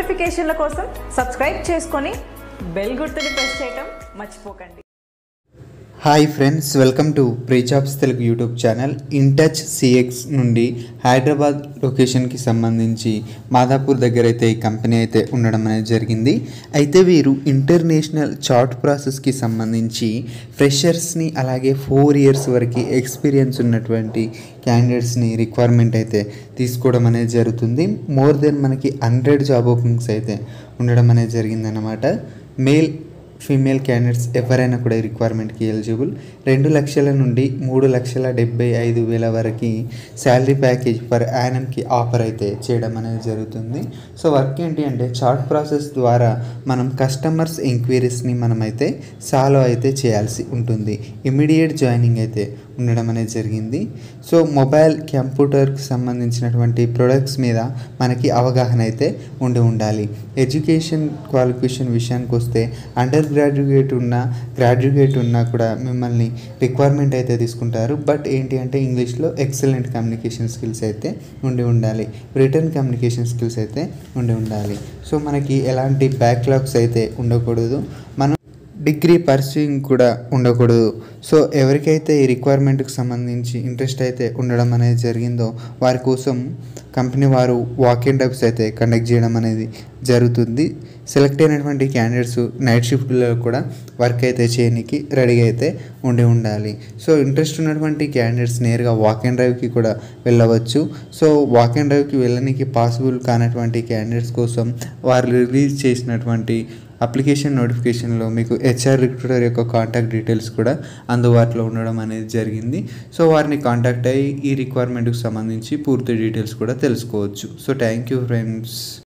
నోటిఫికేషన్ల కోసం సబ్స్క్రైబ్ చేసుకొని బెల్ గుర్తుని ప్రెస్ చేయటం మర్చిపోకండి హాయ్ ఫ్రెండ్స్ వెల్కమ్ టు ప్రీచాప్స్ Telugu YouTube channel in touch CX నుండి హైదరాబాద్ లొకేషన్కి సంబంధించి మాదాపూర్ దగ్గర అయితే ఈ కంపెనీ అయితే ఉండడం అనేది జరిగింది అయితే వీరు ఇంటర్నేషనల్ చార్ట్ ప్రాసెస్కి సంబంధించి ఫ్రెషర్స్ని అలాగే ఫోర్ ఇయర్స్ వరకు ఎక్స్పీరియన్స్ ఉన్నటువంటి క్యాండిడేట్స్ని రిక్వైర్మెంట్ అయితే తీసుకోవడం అనేది జరుగుతుంది మోర్ దెన్ మనకి హండ్రెడ్ జాబ్ ఓపెనింగ్స్ అయితే ఉండడం అనేది జరిగిందన్నమాట మేల్ ఫీమేల్ క్యాండిడేట్స్ ఎవరైనా కూడా ఈ రిక్వైర్మెంట్కి ఎలిజిబుల్ రెండు లక్షల నుండి మూడు లక్షల డెబ్బై ఐదు వేల వరకు శాలరీ ప్యాకేజ్ పర్ యానమ్కి ఆఫర్ అయితే చేయడం అనేది జరుగుతుంది సో వర్క్ ఏంటి అంటే చార్ట్ ప్రాసెస్ ద్వారా మనం కస్టమర్స్ ఎంక్వైరీస్ని మనమైతే సాల్వ్ అయితే చేయాల్సి ఉంటుంది ఇమీడియట్ జాయినింగ్ అయితే ఉండడం అనేది జరిగింది సో మొబైల్ కంప్యూటర్కి సంబంధించినటువంటి ప్రొడక్ట్స్ మీద మనకి అవగాహన అయితే ఉండి ఉండాలి ఎడ్యుకేషన్ క్వాలిఫికేషన్ విషయానికి వస్తే అండర్ గ్రాడ్యుయేట్ ఉన్నా గ్రాడ్యుయేట్ ఉన్నా కూడా మిమ్మల్ని రిక్వైర్మెంట్ అయితే తీసుకుంటారు బట్ ఏంటి అంటే ఇంగ్లీష్లో ఎక్సలెంట్ కమ్యూనికేషన్ స్కిల్స్ అయితే ఉండి ఉండాలి రిటర్న్ కమ్యూనికేషన్ స్కిల్స్ అయితే ఉండి ఉండాలి సో మనకి ఎలాంటి బ్యాక్లాగ్స్ అయితే ఉండకూడదు మనం డిగ్రీ పర్సూయింగ్ కూడా ఉండకూడదు సో ఎవరికైతే ఈ రిక్వైర్మెంట్కి సంబంధించి ఇంట్రెస్ట్ అయితే ఉండడం అనేది జరిగిందో వారి కోసం కంపెనీ వారు వాక్ ఇన్ డబ్స్ అయితే కండక్ట్ చేయడం అనేది జరుగుతుంది సెలెక్ట్ అయినటువంటి క్యాండిడేట్స్ నైట్ షిఫ్ట్లో కూడా వర్క్ అయితే చేయడానికి రెడీగా అయితే ఉండి ఉండాలి సో ఇంట్రెస్ట్ ఉన్నటువంటి క్యాండిడేట్స్ నేరుగా వాక్ అండ్ డ్రైవ్కి కూడా వెళ్ళవచ్చు సో వాక్ అండ్ డ్రైవ్కి వెళ్ళడానికి పాసిబుల్ కానటువంటి క్యాండిడేట్స్ కోసం వారు రిలీజ్ చేసినటువంటి అప్లికేషన్ నోటిఫికేషన్లో మీకు హెచ్ఆర్ రిక్రూటర్ యొక్క కాంటాక్ట్ డీటెయిల్స్ కూడా అందుబాటులో ఉండడం అనేది జరిగింది సో వారిని కాంటాక్ట్ అయ్యి ఈ రిక్వైర్మెంట్కి సంబంధించి పూర్తి డీటెయిల్స్ కూడా తెలుసుకోవచ్చు సో థ్యాంక్ యూ ఫ్రెండ్స్